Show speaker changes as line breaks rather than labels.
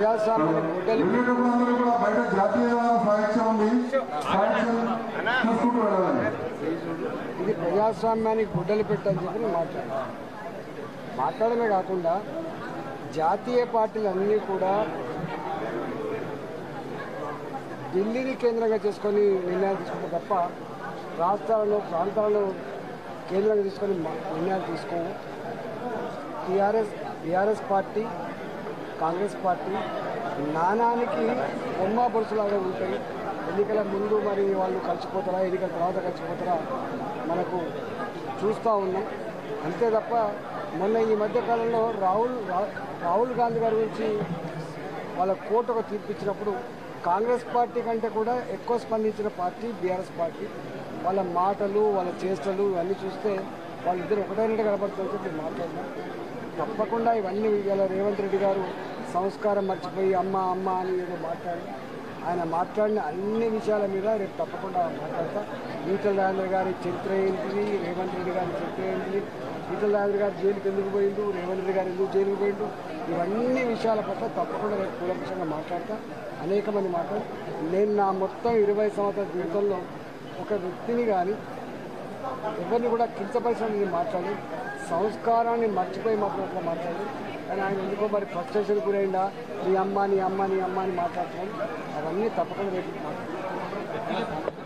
ప్రజాస్వామ్యాన్ని గుడ్డలు
వెళ్ళేటప్పుడు అందరూ కూడా బయట జాతీయ సాహిత్య ఉంది సాహిత్యం చూసుకుంటూ వెళ్ళాలి
ఇది ప్రజాస్వామ్యానికి గుడ్డలు పెట్టని చెప్పి నేను మాట్లాడాను మాట్లాడమే కాకుండా జాతీయ పార్టీలు అన్నీ కూడా ఢిల్లీని కేంద్రంగా చేసుకొని నిర్ణయాలు తీసుకుంటే తప్ప రాష్ట్రాలను ప్రాంతాలను కేంద్రంగా తీసుకొని మా- నిర్ణయాలు తీసుకోము TRS TRS party Congress party నానానికి బొమ్మ బొరుసులాగా ఉంటాయి ఎన్నికల ముందు మరి వాళ్ళు కలిసిపోతారా ఎన్నికల తర్వాత కలిసిపోతారా మనకు చూస్తూ ఉన్నాం అంతే తప్ప మొన్న ఈ మధ్య కాలంలో రాహుల్ రా- రాహుల్ గాంధీ గారి గురించి వాళ్ళ కోర్టు ఒక తీర్పు ఇచ్చినప్పుడు కాంగ్రెస్ పార్టీ కంటే కూడా ఎక్కువ స్పందించిన పార్టీ బీఆర్ఎస్ పార్టీ వాళ్ళ మాటలు వాళ్ళ చేష్టలు ఇవన్నీ చూస్తే వాళ్ళిద్దరు ఒకటైనట్టు కనబడుతుంటే నేను మాట్లాడినా తప్పకుండా ఇవన్నీ ఇలా రేవంత్ రెడ్డి గారు సంస్కారం మర్చిపోయి అమ్మ అమ్మ అని ఏదో మాట్లాడి ఆయన మాట్లాడిన అన్ని విషయాల మీద రేపు తప్పకుండా మాట్లాడతా ఈటల రాజేంద్ర గారి చరిత్ర ఏంటిది రేవంత్ రెడ్డి గారి చరిత్ర ఏంటిది ఈటల రాజేంద్ర గారు జైలుకి ఎందుకు పోయిండు రేవంత్ రెడ్డి గారు ఎందుకు జైలుకి పోయిండు ఇవన్నీ విషయాల పట్ల తప్పకుండా రేపు కూలంకషంగా మాట్లాడతా అనేక మంది మాట్లాడు నేను నా మొత్తం ఇరవై సంవత్సరాల జీవితంలో ఒక వ్యక్తిని కానీ ఎవరిని కూడా కించపరిచిన నేను మాట్లాడి సంస్కారాన్ని మర్చిపోయి మాట్లాడుతూ మాట్లాడి కానీ ఆయన ఎందుకో మరి ఫ్రస్ట్రేషన్ గురైందా నీ అమ్మ నీ అమ్మ నీ అమ్మ అని మాట్లాడుతున్నాను అవన్నీ తప్పకుండా రేపు మాట్లాడతాను